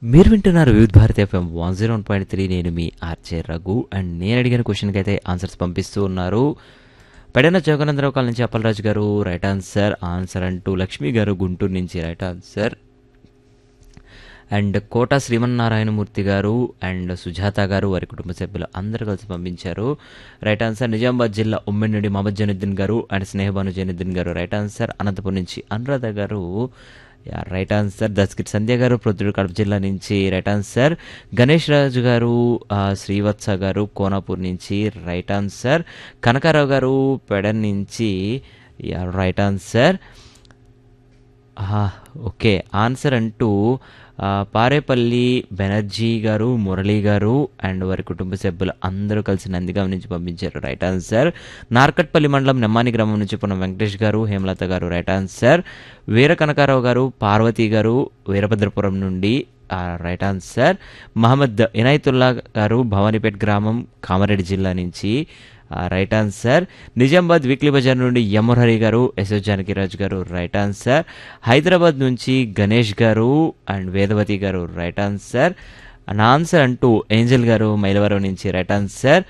మీరు వింటున్నారు Vividh Bharati FM one zero one point three నేను మీ ఆర్జే రఘు అండ్ నేను అడిగిన క్వశ్చన్కి అయితే ఆన్సర్స్ పంపిస్తూ ఉన్నారు పెడన జగనందరావు కాల నుంచి అప్పలరాజు గారు రైట్ ఆన్సర్ ఆన్సర్ అంటూ లక్ష్మి గారు గుంటూరు నుంచి right answer and Kota Srimannarayanamurthy గారు అండ్ సుజాత గారు వారి కుటుంబ సభ్యులు అందరూ కలిసి పంపించారు రైట్ ఆన్సర్ నిజామాబాద్ జిల్లా ఉమ్మెడి నుండి మహమ్మద్ జైనుద్దీన్ గారు అండ్ స్నేహబాను జైనుద్దీన్ గారు రైట్ ఆన్సర్ అనంతపురం నుంచి అనురాధ గారు యా రైట్ ఆన్సర్ దస్కిట్ సంధ్య గారు ప్రొద్దుడు కడప జిల్లా నుంచి రైట్ ఆన్సర్ గణేష్ రాజు గారు ఆ, శ్రీవత్స గారు కోనాపూర్ నుంచి రైట్ ఆన్సర్ కనకారావు గారు పెడన్ నుంచి యా రైట్ ఆన్సర్ ఆహా, ఓకే ఆన్సర్ అంటూ ఆ, పారేపల్లి బెనర్జీ గారు మురళీ గారు అండ్ వారి కుటుంబ సభ్యులు అందరూ కలిసి నందిగాం నుంచి పంపించారు రైట్ ఆన్సర్ నార్కట్పల్లి మండలం నెమ్మాని గ్రామం నుంచి పొన్న వెంకటేష్ గారు హేమలత గారు రైట్ ఆన్సర్ వీర కనకారావు గారు పార్వతి గారు వీరభద్రపురం నుండి ఆ, రైట్ ఆన్సర్ మహమ్మద్ ఇనాయతుల్లా గారు భవానీపేట్ గ్రామం కామారెడ్డి జిల్లా నుంచి ఆ, right answer Nizamabad weekly Bazar నుండి యముహరి గారు ఎస్ఎస్ జానకిరాజ్ గారు రైట్ ఆన్సర్ హైదరాబాద్ నుంచి గణేష్ గారు అండ్ వేదవతి గారు రైట్ ఆన్సర్ నా ఆన్సర్ అంటూ ఏంజల్ గారు మైలవరం నుంచి రైట్ ఆన్సర్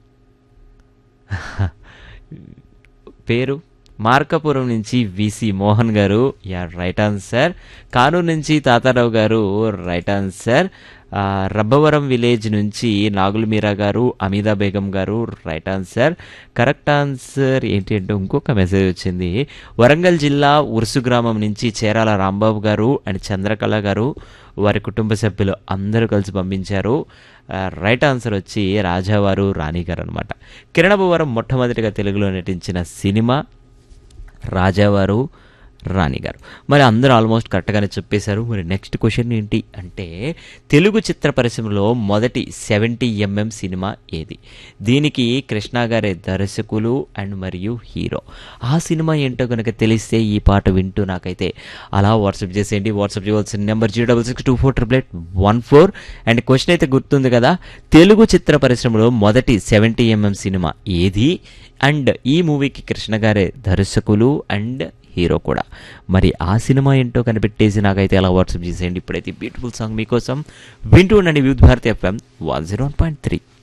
పేరు మార్కాపురం నుంచి విసి మోహన్ గారు యా రైట్ ఆన్సర్ కానూరు నుంచి తాతారావు గారు రైట్ ఆన్సర్ ఆ, రబ్బవరం విలేజ్ నుంచి నాగుల మీరా గారు అమీదా బేగం గారు రైట్ ఆన్సర్ కరెక్ట్ ఆన్సర్ ఏంటి అంటే ఇంకొక మెసేజ్ వచ్చింది వరంగల్ జిల్లా ఉరుసు గ్రామం నుంచి చేరాల రాంబాబు గారు అండ్ చంద్రకళ గారు వారి కుటుంబ సభ్యులు అందరూ కలిసి పంపించారు ఆ, రైట్ ఆన్సర్ వచ్చి రాజావారు రాణి గారు అనమాట కిరణభవరం మొట్టమొదటిగా తెలుగులో నటించిన సినిమా రాజావారు రాణి గారు మరి అందరూ ఆల్మోస్ట్ కరెక్ట్గానే చెప్పేశారు మరి నెక్స్ట్ క్వశ్చన్ ఏంటి అంటే తెలుగు చిత్ర పరిశ్రమలో మొదటి సెవెంటీ ఎంఎం సినిమా ఏది దీనికి కృష్ణ గారే దర్శకులు అండ్ మరియు హీరో ఆ సినిమా ఏంటో కనుక తెలిస్తే ఈ పాట వింటూ నాకైతే అలా వాట్సాప్ చేసేయండి వాట్సాప్ చేయవలసిన number zero double six two four triple eight one four and question అయితే గుర్తుంది కదా తెలుగు చిత్ర పరిశ్రమలో మొదటి సెవెంటీ ఎంఎం సినిమా ఏది అండ్ ఈ మూవీకి కృష్ణ గారే దర్శకులు అండ్ హీరో కూడా మరి ఆ సినిమా ఏంటో కనిపెట్టేసి నాకైతే అలా వాట్సాప్ చేసేయండి ఇప్పుడైతే బ్యూటిఫుల్ సాంగ్ మీకోసం వింటూ ఉండండి Vividh Bharati FM one zero one point three